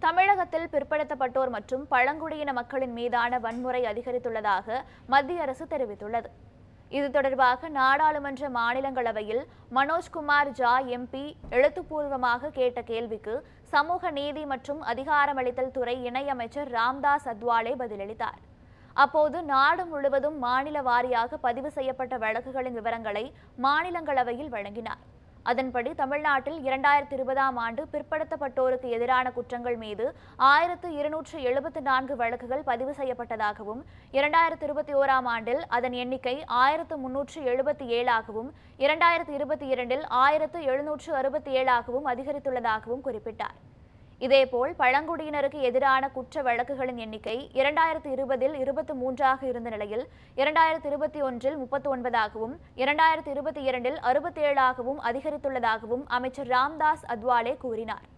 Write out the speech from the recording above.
தமிழகத்தில் பிற்படுத்தப்பட்டோர் மற்றும் பழங்குடியின மக்களின் மீதான வன்முறை அதிகரித்துள்ளதாக மத்திய அரசு தெரிவித்துள்ளது இது தொடர்பாக நாடாளுமன்ற மாநிலங்களவையில் மனோஜ்குமார் ஜா எம்பி எழுத்துப்பூர்வமாக கேட்ட கேள்விக்கு சமூக நீதி மற்றும் அதிகாரமளித்தல் துறை இணையமைச்சர் ராம்தாஸ் அத்வாலே பதிலளித்தார் அப்போது நாடு முழுவதும் மாநில வாரியாக பதிவு செய்யப்பட்ட வழக்குகளின் விவரங்களை மாநிலங்களவையில் வழங்கினார் அதன்படி தமிழ்நாட்டில் இரண்டாயிரத்தி இருபதாம் ஆண்டு பிற்படுத்தப்பட்டோருக்கு எதிரான குற்றங்கள் மீது ஆயிரத்து இருநூற்று எழுபத்து நான்கு வழக்குகள் பதிவு செய்யப்பட்டதாகவும் இரண்டாயிரத்து இருபத்தி ஓராம் ஆண்டில் அதன் எண்ணிக்கை ஆயிரத்து முன்னூற்று எழுபத்தி ஏழாகவும் இரண்டாயிரத்து இருபத்தி இரண்டில் ஆயிரத்து எழுநூற்று அறுபத்தி ஏழாகவும் அதிகரித்துள்ளதாகவும் குறிப்பிட்டார் இதேபோல் பழங்குடியினருக்கு எதிரான குற்ற வழக்குகளின் எண்ணிக்கை இரண்டாயிரத்து இருபதில் இருபத்தி மூன்றாக இருந்த நிலையில் இரண்டாயிரத்து இருபத்தி ஒன்றில் முப்பத்தி ஒன்பதாகவும் இரண்டாயிரத்து இருபத்தி இரண்டில் அறுபத்தேழாகவும் அதிகரித்துள்ளதாகவும் அமைச்சர் ராம்தாஸ் அத்வாலே கூறினார்